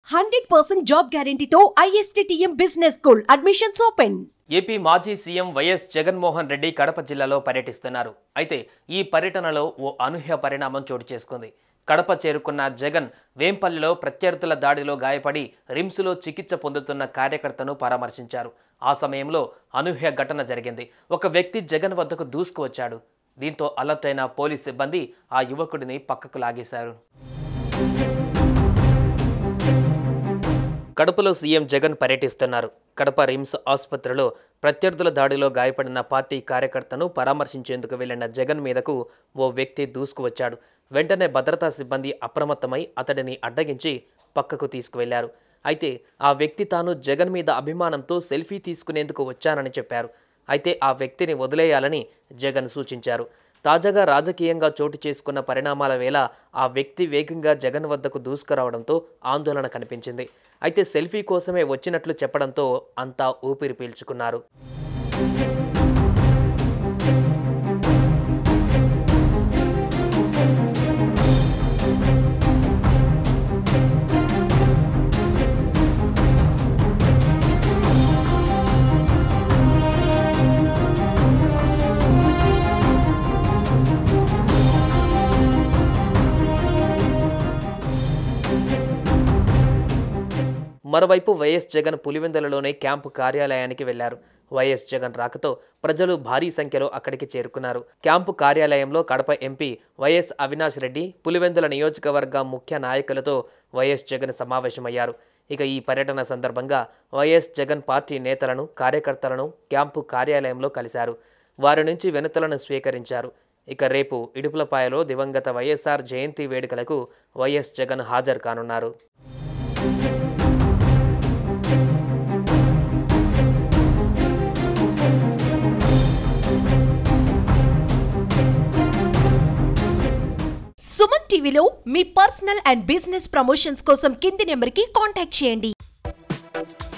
hundred percent job గ్యారంటీతో ISTTM business school admissions open AP మాజీ CM YS Jaganmohan Reddy Kadapa జిల్లాలో పర్యటిస్తున్నారు అయితే ఈ పర్యటనలో ఓ అనూహ్య పరిణామం చోటు చేసుకుంది కడప చేరుకున్న జగన్ వేంపల్లిలో ప్రత్యర్థుల దాడిలో గాయపడి రిమ్స్లో చికిత్స పొందుతున్న కార్యకర్తను పరామర్శించారు ఆ సమయంలో అనూహ్య ఘటన జరిగింది ఒక వ్యక్తి జగన్ వద్దకు దూసుకువచ్చాడు దీంతో అలర్ట్ అయిన పోలీస్ సిబ్బంది ఆ యువకుడిని పక్కకు లాగేశారు కడపలో సీఎం జగన్ పర్యటిస్తున్నారు కడప రిమ్స్ ఆసుపత్రిలో ప్రత్యర్థుల దాడిలో గాయపడిన పార్టీ కార్యకర్తను పరామర్శించేందుకు వెళ్లిన జగన్ మీదకు ఓ వ్యక్తి దూసుకువచ్చాడు వెంటనే భద్రతా సిబ్బంది అప్రమత్తమై అతడిని అడ్డగించి పక్కకు తీసుకువెళ్లారు అయితే ఆ వ్యక్తి తాను జగన్ మీద అభిమానంతో సెల్ఫీ తీసుకునేందుకు వచ్చానని చెప్పారు అయితే ఆ వ్యక్తిని వదిలేయాలని జగన్ సూచించారు తాజాగా రాజకీయంగా చోటు చేసుకున్న పరిణామాల వేళ ఆ వ్యక్తి వేగంగా జగన్ వద్దకు దూసుకురావడంతో ఆందోళన కనిపించింది అయితే సెల్ఫీ కోసమే వచ్చినట్లు చెప్పడంతో అంతా ఊపిరి పీల్చుకున్నారు మరోవైపు వైఎస్ జగన్ పులివెందులలోనే క్యాంపు కార్యాలయానికి వెళ్లారు వైఎస్ జగన్ రాకతో ప్రజలు భారీ సంఖ్యలో అక్కడికి చేరుకున్నారు క్యాంపు కార్యాలయంలో కడప ఎంపీ వైఎస్ అవినాష్ రెడ్డి పులివెందుల నియోజకవర్గ ముఖ్య నాయకులతో వైఎస్ జగన్ సమావేశమయ్యారు ఇక ఈ పర్యటన సందర్భంగా వైఎస్ జగన్ పార్టీ నేతలను కార్యకర్తలను క్యాంపు కార్యాలయంలో కలిశారు వారి నుంచి వినతులను స్వీకరించారు ఇక రేపు ఇడుపులపాయలో దివంగత వైఎస్ఆర్ జయంతి వేడుకలకు వైఎస్ జగన్ హాజరు కానున్నారు సుమన్ టీవీలో మీ పర్సనల్ అండ్ బిజినెస్ ప్రమోషన్స్ కోసం కింది నెంబర్కి కాంటాక్ట్ చేయండి